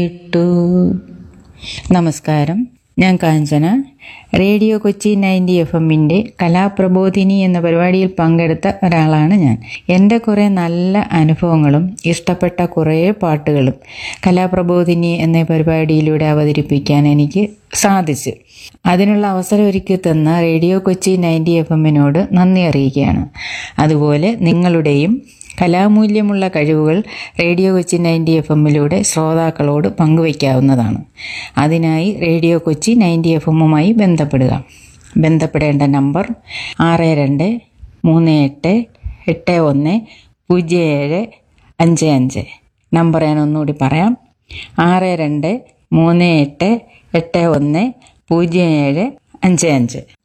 ഇട്ടു നമസ്കാരം ഞാൻ Kanchana radio Kochi ninety F എമ്മിൻ്റെ കലാപ്രബോധിനി എന്ന പരിപാടിയിൽ പങ്കെടുത്ത ഒരാളാണ് ഞാൻ എൻ്റെ കുറേ നല്ല അനുഭവങ്ങളും ഇഷ്ടപ്പെട്ട കുറേ പാട്ടുകളും കലാപ്രബോധിനി എന്ന പരിപാടിയിലൂടെ അവതരിപ്പിക്കാൻ എനിക്ക് സാധിച്ചു അതിനുള്ള അവസരം ഒരുക്കി തന്ന റേഡിയോ കൊച്ചി നയൻറ്റി എഫ് എമ്മിനോട് നന്ദി അറിയിക്കുകയാണ് അതുപോലെ നിങ്ങളുടെയും കലാമൂല്യമുള്ള കഴിവുകൾ റേഡിയോ കൊച്ചി നയൻറ്റി എഫ് എമ്മിലൂടെ ശ്രോതാക്കളോട് പങ്കുവയ്ക്കാവുന്നതാണ് അതിനായി റേഡിയോ കൊച്ചി നയൻറ്റി എഫ് എമ്മുമായി ബന്ധപ്പെടുക ബന്ധപ്പെടേണ്ട നമ്പർ ആറ് രണ്ട് മൂന്ന് എട്ട് എട്ട് ഒന്ന് പൂജ്യം ഏഴ് അഞ്ച് അഞ്ച് നമ്പർ ഞാൻ ഒന്നുകൂടി പറയാം ആറ് രണ്ട് മൂന്ന് എട്ട് എട്ട് ഒന്ന് പൂജ്യം ഏഴ് അഞ്ച് അഞ്ച്